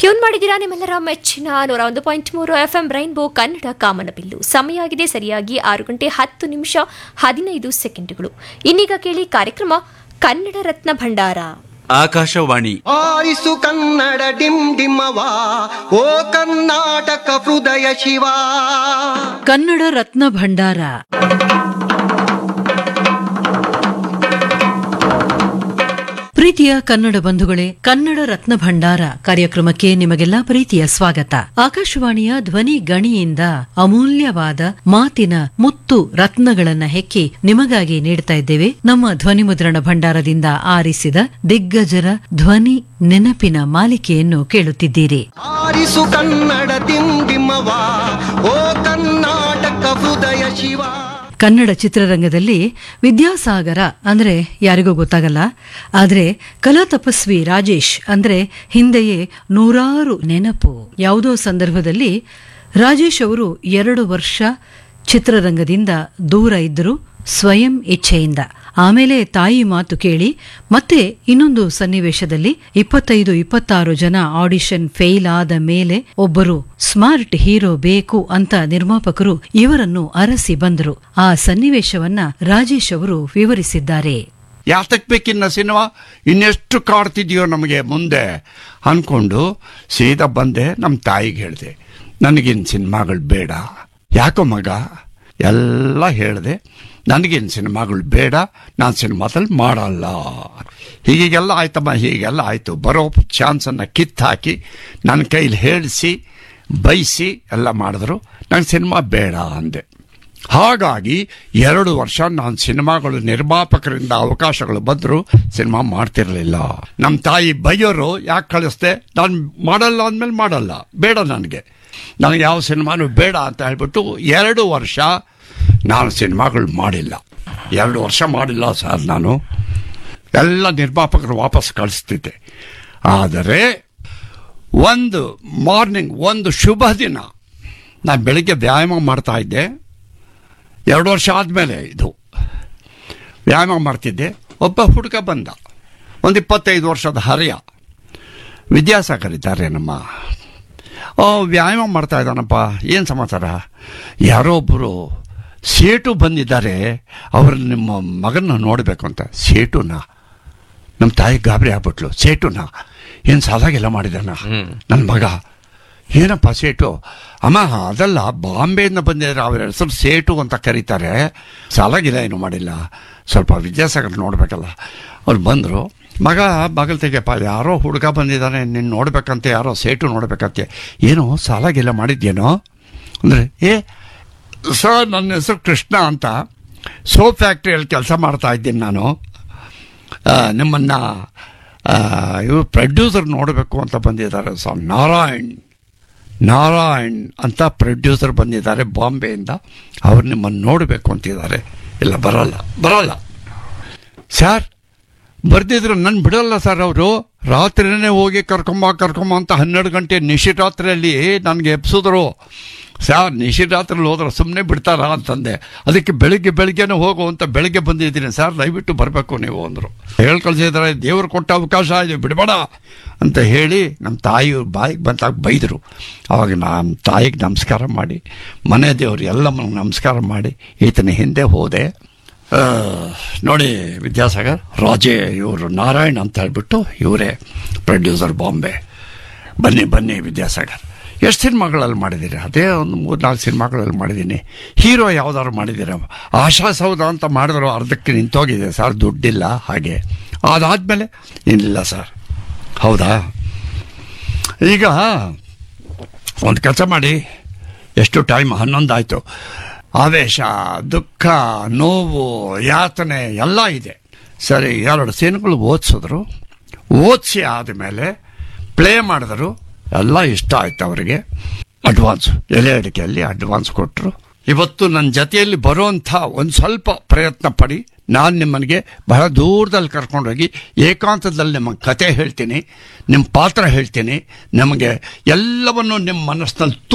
tune ಮಾಡಿದಿರಾ ನಿಮ್ಮೆಲ್ಲರ ಮೆಚ್ಚಿನ ನೂರ ಒಂದು ಪಾಯಿಂಟ್ ಮೂರು ಎಫ್ ಎಂ ರೈನ್ಬೋ ಕನ್ನಡ ಕಾಮನಬಿಲ್ಲು ಸಮಯ ಆಗಿದೆ ಸರಿಯಾಗಿ ಆರು ಗಂಟೆ ಹತ್ತು ನಿಮಿಷ ಹದಿನೈದು ಸೆಕೆಂಡುಗಳು ಇನ್ನೀಗ ಕೇಳಿ ಕಾರ್ಯಕ್ರಮ ಕನ್ನಡ ರತ್ನ ಭಂಡಾರ ಆಕಾಶವಾಣಿ ಆರಿಸು ಕನ್ನಡ ಡಿಮ್ ಡಿಮ್ಮವ ಓ ಕರ್ನಾಟಕ ಹೃದಯ ಶಿವ ಕನ್ನಡ ರತ್ನ ಭಂಡಾರ ಪ್ರೀತಿಯ ಕನ್ನಡ ಬಂಧುಗಳೇ ಕನ್ನಡ ರತ್ನ ಭಂಡಾರ ಕಾರ್ಯಕ್ರಮಕ್ಕೆ ನಿಮಗೆಲ್ಲ ಪ್ರೀತಿಯ ಸ್ವಾಗತ ಆಕಾಶವಾಣಿಯ ಧ್ವನಿ ಗಣಿಯಿಂದ ಅಮೂಲ್ಯವಾದ ಮಾತಿನ ಮುತ್ತು ರತ್ನಗಳನ್ನ ಹೆಕ್ಕಿ ನಿಮಗಾಗಿ ನೀಡ್ತಾ ಇದ್ದೇವೆ ನಮ್ಮ ಧ್ವನಿ ಮುದ್ರಣ ಭಂಡಾರದಿಂದ ಆರಿಸಿದ ದಿಗ್ಗಜರ ಧ್ವನಿ ನೆನಪಿನ ಮಾಲಿಕೆಯನ್ನು ಕೇಳುತ್ತಿದ್ದೀರಿ ಆರಿಸು ಕನ್ನಡ ಡಿಮ್ ಡಿಮ್ಮವ ಓ ಕರ್ನಾಟಕ ಹೃದಯ ಶಿವ ಕನ್ನಡ ಚಿತ್ರರಂಗದಲ್ಲಿ ವಿದ್ಯಾಸಾಗರ ಅಂದ್ರೆ ಯಾರಿಗೂ ಗೊತ್ತಾಗಲ್ಲ ಆದ್ರೆ ಕಲಾ ತಪಸ್ವಿ ರಾಜೇಶ್ ಅಂದ್ರೆ ಹಿಂದೆಯೇ ನೂರಾರು ನೆನಪು ಯಾವುದೋ ಸಂದರ್ಭದಲ್ಲಿ ರಾಜೇಶ್ ಅವರು ಎರಡು ವರ್ಷ ಚಿತ್ರರಂಗದಿಂದ ದೂರ ಇದ್ದರು ಸ್ವಯಂ ಇಚ್ಛೆಯಿಂದ ಆಮೇಲೆ ತಾಯಿ ಮಾತು ಕೇಳಿ ಮತ್ತೆ ಇನ್ನೊಂದು ಸನ್ನಿವೇಶದಲ್ಲಿ ಇಪ್ಪತ್ತೈದು ಇಪ್ಪತ್ತಾರು ಜನ ಆಡಿಷನ್ ಫೇಲ್ ಆದ ಮೇಲೆ ಒಬ್ಬರು ಸ್ಮಾರ್ಟ್ ಹೀರೋ ಬೇಕು ಅಂತ ನಿರ್ಮಾಪಕರು ಇವರನ್ನು ಅರಸಿ ಬಂದರು ಆ ಸನ್ನಿವೇಶವನ್ನ ರಾಜೇಶ್ ಅವರು ವಿವರಿಸಿದ್ದಾರೆ ಯಾತಕ್ ಬೇಕಿನ್ನ ಸಿನಿಮಾ ಇನ್ನೆಷ್ಟು ಕಾಡ್ತಿದೆಯೋ ನಮಗೆ ಮುಂದೆ ಅನ್ಕೊಂಡು ಸೀದಾ ಬಂದೆ ನಮ್ಮ ತಾಯಿಗೆ ಹೇಳಿದೆ ನನಗಿನ್ ಸಿನಿಮಾಗಳು ಬೇಡ ಯಾಕೋ ಮಗ ಎಲ್ಲ ಹೇಳಿದೆ ನನಗಿನ್ ಸಿನಿಮಾಗಳು ಬೇಡ ನಾನು ಸಿನಿಮಾದಲ್ಲಿ ಮಾಡಲ್ಲ ಹೀಗೆಲ್ಲ ಆಯ್ತಮ್ಮ ಹೀಗೆಲ್ಲ ಆಯಿತು ಬರೋ ಚಾನ್ಸನ್ನು ಕಿತ್ತಾಕಿ ನನ್ನ ಕೈಲಿ ಹೇಳಿಸಿ ಬೈಸಿ ಎಲ್ಲ ಮಾಡಿದ್ರು ನಂಗೆ ಸಿನಿಮಾ ಬೇಡ ಅಂದೆ ಹಾಗಾಗಿ ಎರಡು ವರ್ಷ ನಾನು ಸಿನಿಮಾಗಳು ನಿರ್ಮಾಪಕರಿಂದ ಅವಕಾಶಗಳು ಬಂದರೂ ಸಿನಿಮಾ ಮಾಡ್ತಿರ್ಲಿಲ್ಲ ನಮ್ಮ ತಾಯಿ ಬೈಯೋರು ಯಾಕೆ ಕಳಿಸ್ದೆ ನಾನು ಮಾಡಲ್ಲ ಅಂದಮೇಲೆ ಮಾಡಲ್ಲ ಬೇಡ ನನಗೆ ನನಗೆ ಯಾವ ಸಿನಿಮಾನು ಬೇಡ ಅಂತ ಹೇಳ್ಬಿಟ್ಟು ಎರಡು ವರ್ಷ ನಾನು ಸಿನಿಮಾಗಳು ಮಾಡಿಲ್ಲ ಎರಡು ವರ್ಷ ಮಾಡಿಲ್ಲ ಸರ್ ನಾನು ಎಲ್ಲ ನಿರ್ಮಾಪಕರು ವಾಪಸ್ ಕಳಿಸ್ತಿದ್ದೆ ಆದರೆ ಒಂದು ಮಾರ್ನಿಂಗ್ ಒಂದು ಶುಭ ದಿನ ನಾನು ಬೆಳಿಗ್ಗೆ ವ್ಯಾಯಾಮ ಮಾಡ್ತಾ ಇದ್ದೆ ಎರಡು ವರ್ಷ ಆದಮೇಲೆ ಇದು ವ್ಯಾಯಾಮ ಮಾಡ್ತಿದ್ದೆ ಒಬ್ಬ ಹುಡುಗ ಬಂದ ಒಂದು ಇಪ್ಪತ್ತೈದು ವರ್ಷದ ಹರೆಯ ವಿದ್ಯಾಸಾಗರ್ ಇದ್ದಾರೆ ನಮ್ಮ ಓ ವ್ಯಾಯಾಮ ಮಾಡ್ತಾ ಇದ್ದಾನಪ್ಪ ಏನು ಸಮಾಚಾರ ಯಾರೋ ಒಬ್ಬರು ಸೇಟು ಬಂದಿದ್ದಾರೆ ಅವರು ನಿಮ್ಮ ಮಗನ ನೋಡಬೇಕು ಅಂತ ಸೇಟುನ ನಮ್ಮ ತಾಯಿ ಗಾಬರಿ ಆಗ್ಬಿಟ್ಲು ಸೇಟುನ ಏನು ಸಾಲಾಗೆಲ್ಲ ಮಾಡಿದಾನ ನನ್ನ ಮಗ ಏನಪ್ಪ ಸೇಟು ಅಮ್ಮ ಅದಲ್ಲ ಬಾಂಬೆಯಿಂದ ಬಂದಿದ್ದಾರೆ ಅವ್ರ ಹೆಸರು ಸೇಟು ಅಂತ ಕರೀತಾರೆ ಸಾಲಾಗಿಲ್ಲ ಏನು ಮಾಡಿಲ್ಲ ಸ್ವಲ್ಪ ವಿದ್ಯಾಸಾಗರ್ ನೋಡ್ಬೇಕಲ್ಲ ಅವ್ರು ಬಂದರು ಮಗ ಬಾಗಿಲು ತೆಗೆಯಪ್ಪ ಯಾರೋ ಹುಡುಗ ಬಂದಿದ್ದಾನೆ ನಿನ್ನ ನೋಡ್ಬೇಕಂತೆ ಯಾರೋ ಸೇಟು ನೋಡ್ಬೇಕಂತೆ ಏನು ಸಾಲಾಗಿಲ್ಲ ಮಾಡಿದ್ಯೇನೋ ಅಂದರೆ ಏ ಸರ್ ನನ್ನ ಹೆಸರು ಕೃಷ್ಣ ಅಂತ ಸೋಪ್ ಫ್ಯಾಕ್ಟ್ರಿಯಲ್ಲಿ ಕೆಲಸ ಮಾಡ್ತಾ ಇದ್ದೀನಿ ನಾನು ಆ, ನಿಮ್ಮನ್ನ ಆ, ಇವರು ಪ್ರೊಡ್ಯೂಸರ್ ನೋಡಬೇಕು ಅಂತ ಬಂದಿದ್ದಾರೆ ಸರ್ ನಾರಾಯಣ್ ನಾರಾಯಣ್ ಅಂತ ಪ್ರೊಡ್ಯೂಸರ್ ಬಂದಿದ್ದಾರೆ ಬಾಂಬೆಯಿಂದ ಅವ್ರು ನಿಮ್ಮನ್ನು ನೋಡಬೇಕು ಅಂತಿದ್ದಾರೆ ಇಲ್ಲ ಬರಲ್ಲ ಬರಲ್ಲ ಸರ್ ಬರ್ದಿದ್ರು ನನ್ನ ಬಿಡಲ್ಲ ಸರ್ ಅವರು ರಾತ್ರಿನೇ ಹೋಗಿ ಕರ್ಕೊಂಬ ಕರ್ಕೊಂಬ ಅಂತ ಹನ್ನೆರಡು ಗಂಟೆ ನಿಶಿರಾತ್ರಿಯಲ್ಲಿ ನನಗೆ ಎಬ್ಸಿದ್ರು ಸರ್ ನಿಶಿರಾತ್ರಿಲಿ ಹೋದ್ರೆ ಸುಮ್ಮನೆ ಬಿಡ್ತಾರಾ ಅಂತಂದೆ ಅದಕ್ಕೆ ಬೆಳಿಗ್ಗೆ ಬೆಳಿಗ್ಗೆನೇ ಹೋಗು ಅಂತ ಬೆಳಿಗ್ಗೆ ಬಂದಿದ್ದೀನಿ ಸರ್ ದಯವಿಟ್ಟು ಬರಬೇಕು ನೀವು ಅಂದರು ಹೇಳಿ ಕಳ್ಸಿದ್ದಾರೆ ದೇವರು ಕೊಟ್ಟ ಅವಕಾಶ ಇದೆ ಬಿಡಬೇಡ ಅಂತ ಹೇಳಿ ನಮ್ಮ ತಾಯಿ ಬಾಯಿಗೆ ಬಂದಾಗ ಬೈದರು ಅವಾಗ ನಮ್ಮ ತಾಯಿಗೆ ನಮಸ್ಕಾರ ಮಾಡಿ ಮನೆ ದೇವರು ಎಲ್ಲ ನಮಸ್ಕಾರ ಮಾಡಿ ಈತನ ಹಿಂದೆ ಹೋದೆ ಆ, ನೋಡಿ ವಿದ್ಯಾಸಾಗರ್ ರಾಜೇ ಇವರು ನಾರಾಯಣ್ ಅಂತ ಹೇಳ್ಬಿಟ್ಟು ಇವರೇ ಪ್ರೊಡ್ಯೂಸರ್ ಬಾಂಬೆ ಬನ್ನಿ ಬನ್ನಿ ವಿದ್ಯಾಸಾಗರ್ ಎಷ್ಟು ಸಿನಿಮಾಗಳಲ್ಲಿ ಮಾಡಿದ್ದೀರಿ ಅದೇ ಒಂದು ಮೂರು ನಾಲ್ಕು ಸಿನಿಮಾಗಳಲ್ಲಿ ಮಾಡಿದ್ದೀನಿ ಹೀರೋ ಯಾವ್ದಾದ್ರು ಮಾಡಿದ್ದೀರ ಆಶಾ ಸೌಧ ಅಂತ ಮಾಡಿದ್ರು ಅರ್ಧಕ್ಕೆ ನಿಂತೋಗಿದೆ ಸರ್ ದುಡ್ಡಿಲ್ಲ ಹಾಗೆ ಅದಾದಮೇಲೆ ಇಲ್ಲ ಸರ್ ಹೌದಾ ಈಗ ಒಂದು ಕೆಲಸ ಮಾಡಿ ಎಷ್ಟು ಟೈಮ್ ಹನ್ನೊಂದು ಆಯಿತು ಆವೇಶ ದುಃಖ ನೋವು ಯಾತನೆ ಎಲ್ಲ ಇದೆ ಸರಿ ಎರಡು ಸೀನ್ಗಳು ಓದಿಸಿದ್ರು ಓದಿಸಿ ಆದಮೇಲೆ ಪ್ಲೇ ಮಾಡಿದ್ರು ಎಲ್ಲ ಇಷ್ಟ ಆಯ್ತು ಅವರಿಗೆ ಅಡ್ವಾನ್ಸ್ ಎಲೆ ಅಡಿಕೆಯಲ್ಲಿ ಅಡ್ವಾನ್ಸ್ ಕೊಟ್ಟರು ಇವತ್ತು ನನ್ನ ಜೊತೆಯಲ್ಲಿ ಬರುವಂಥ ಒಂದು ಸ್ವಲ್ಪ ಪ್ರಯತ್ನ ಪಡಿ ನಾನು ನಿಮ್ಮನಿಗೆ ಬಹಳ ದೂರದಲ್ಲಿ ಕರ್ಕೊಂಡೋಗಿ ಏಕಾಂತದಲ್ಲಿ ನಿಮ್ಮ ಕತೆ ಹೇಳ್ತೀನಿ ನಿಮ್ಮ ಪಾತ್ರ ಹೇಳ್ತೀನಿ ನಮಗೆ ಎಲ್ಲವನ್ನು ನಿಮ್ಮ ಮನಸ್ಸಿನಲ್ಲಿ